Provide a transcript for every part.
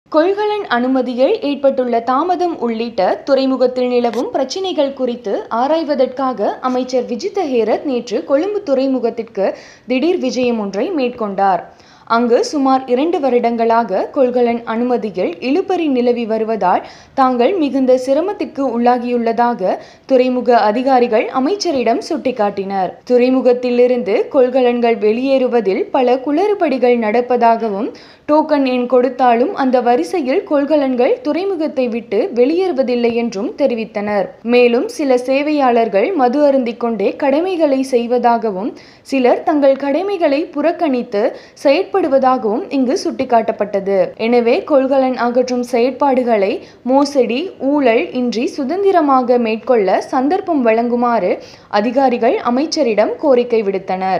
கொள்கலன் அனுமதியில் ஏற்பட்டுள்ள தாமதம் உள்ளிட்ட துறைமுகத்தில் நிலவும் பிரச்சினைகள் குறித்து ஆராய்வதற்காக அமைச்சர் விஜித ஹேரத் நேற்று கொழும்பு துறைமுகத்திற்கு திடீர் விஜயம் ஒன்றை மேற்கொண்டார் அங்கு சுமார் இரண்டு வருடங்களாக கொள்கலன் அனுமதியில் இழுபறி நிலவி வருவதால் தாங்கள் மிகுந்த சிரமத்திற்கு உள்ளாகியுள்ளதாக துறைமுக அதிகாரிகள் அமைச்சரிடம் சுட்டிக்காட்டினர் துறைமுகத்திலிருந்து கொள்கலன்கள் வெளியேறுவதில் பல குளறுபடிகள் நடப்பதாகவும் டோக்கன் எண் கொடுத்தாலும் அந்த வரிசையில் கொள்கலன்கள் துறைமுகத்தை விட்டு வெளியேறுவதில்லை என்றும் தெரிவித்தனர் மேலும் சில சேவையாளர்கள் மது அருந்திக் கொண்டே கடமைகளை செய்வதாகவும் சிலர் தங்கள் கடமைகளை புறக்கணித்து செயற்படுவதாகவும் இங்கு சுட்டிக்காட்டப்பட்டது எனவே கொள்கலன் அகற்றும் செயற்பாடுகளை மோசடி ஊழல் இன்றி சுதந்திரமாக மேற்கொள்ள சந்தர்ப்பம் வழங்குமாறு அதிகாரிகள் அமைச்சரிடம் கோரிக்கை விடுத்தனர்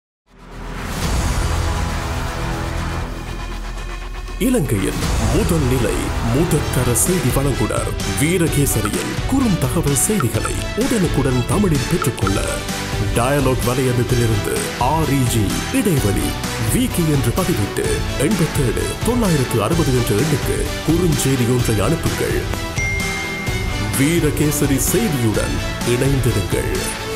இலங்கையின் முதல் நிலை முதற்கர செய்தி வழங்குனர் வீரகேசரியில் குறும் தகவல் செய்திகளை உடனுக்குடன் தமிழில் பெற்றுக்கொள்ள டயலாக் வலையமைப்பிலிருந்து ஆர்இஜி இடைவெளி விகி என்று பதிவிட்டு எண்பத்தேழு தொள்ளாயிரத்து அறுபது என்ற எண்ணுக்கு குறுஞ்செய்தி ஒன்றை அனுப்புங்கள் வீரகேசரி செய்தியுடன் இணைந்திருங்கள்